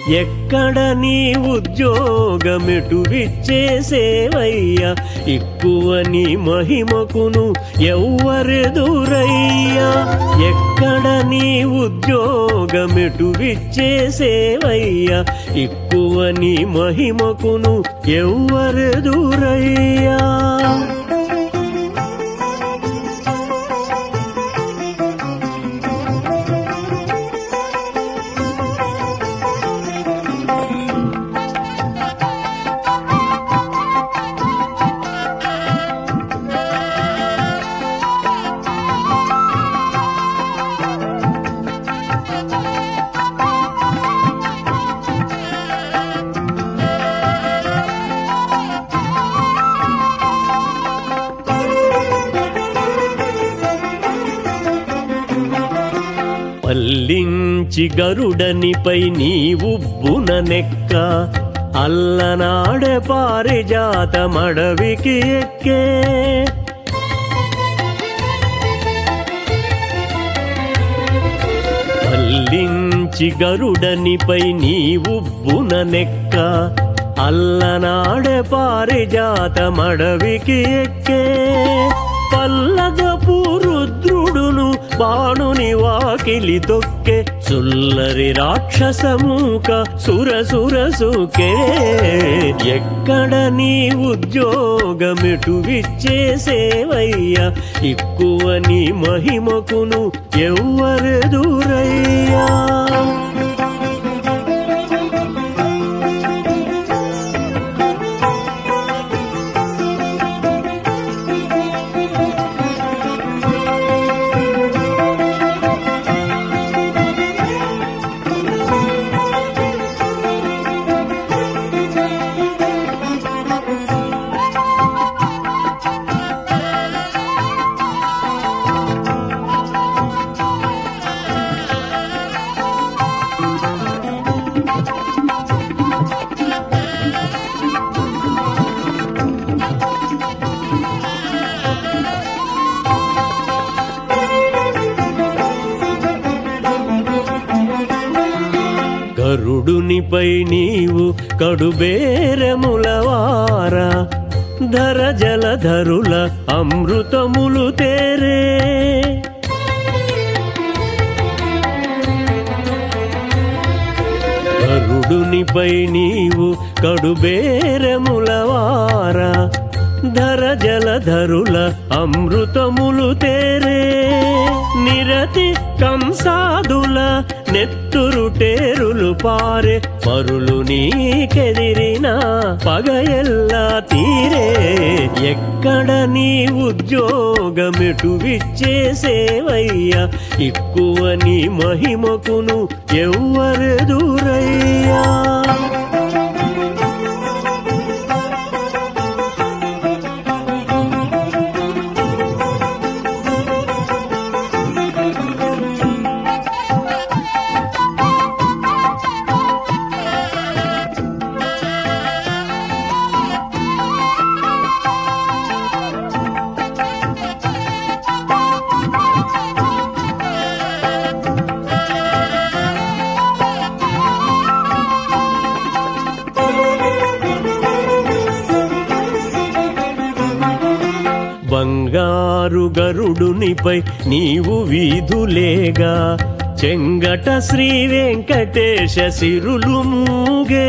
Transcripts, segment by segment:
ఎక్కడ నీ ఉద్యోగమెటు విచ్చేసేవయ్యా ఎక్కువ నీ మహిమకును ఎవ్వరెదురయ్యా ఎక్కడ నీ ఉద్యోగమెటు విచ్చేసేవయ్యా ఎక్కువ నీ మహిమకును ఎవ్వరెదురయ్యా పల్లించి గరుడనిపై నీవుబ్బున నెక్క అల్లనాడే పారిజాతమడవికి ఎక్కే పల్లించి గరుడనిపై నీవుబ్బున నెక్క అల్లనాడే పారిజాతమడవికి ఎక్కే పల్లగపు రుద్రుడును బాణుని వాకిలి తొక్కే సుల్లరి రాక్షసమూక సురసురసుకే ఎక్కడ నీ ఉద్యోగమెటు విచ్చేసేవయ్యా ఎక్కువ నీ మహిమకును ఎవ్వరెదురయ్యా గరుడునిపై నీవు కడుబేరములవారా ధర జలధరుల అమృతములు తేరే గరుడునిపై నీవు కడుబేరములవారా ధర జలధరుల అమృతములు తేరే నిరతి కంసాదుల నెత్తురుటేరులు పారే పరులు నీకెదిరిన పగయెల్లా తీరే ఎక్కడ నీ ఉద్యోగమెటు విచ్చేసేవయ్యా ఎక్కువ నీ మహిమకును ఎవ్వరెదురయ్యా బంగారు గరుడునిపై నీవు వీధులేగా చెంగట శ్రీ వెంకటేశ సిరులు మూగే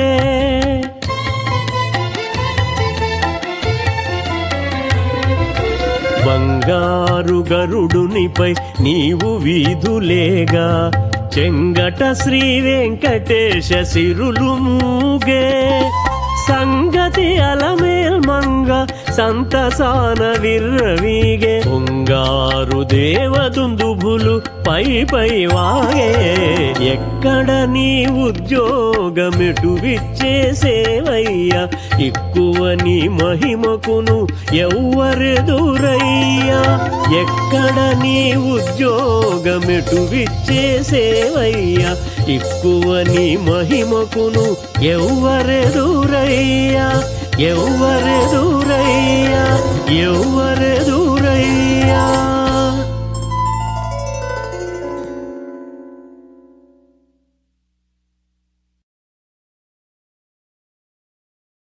బంగారు గరుడునిపై నీవు వీధులేగా చెంగట శ్రీ వెంకటేశ సిరులు మూగే సంగతి అలమేల్ మంగ సంతసాన విర్రవీగే పొంగారు దేవదుందుభులు పై పై వాగే ఎక్కడ నీ ఉద్యోగమెటు విచ్చేసేవయ్యా ఎక్కువ నీ మహిమకును ఎవ్వరెదురయ్యా ఎక్కడ నీ ఉద్యోగమెటు విచ్చేసేవయ్యా ఎక్కువ నీ మహిమకును ఎవ్వరెదురయ్యా ఎవ్వరెదురయ్యా ఎవ్వ